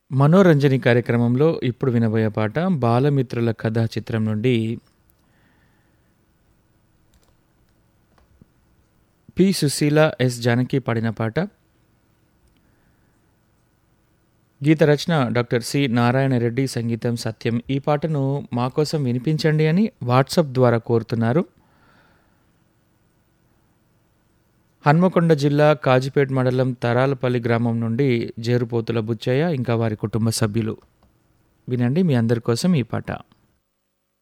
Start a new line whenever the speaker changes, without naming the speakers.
మనోరంజని కార్యక్రమంలో ఇప్పుడు వినబోయే పాట బాలమిత్రుల కథ చిత్రం నుండి పి సుశీల ఎస్ జానకి పాడిన పాట గీత రచన డాక్టర్ సి నారాయణ రెడ్డి సంగీతం సత్యం ఈ పాటను మా కోసం వినిపించండి అని వాట్సాప్ ద్వారా కోరుతున్నారు హన్మకొండ జిల్లా కాజిపేట్ మండలం తరాలపల్లి గ్రామం నుండి జేరుపోతుల బుచ్చయ్య ఇంకా వారి కుటుంబ సభ్యులు వినండి మీ అందరి కోసం ఈ పాట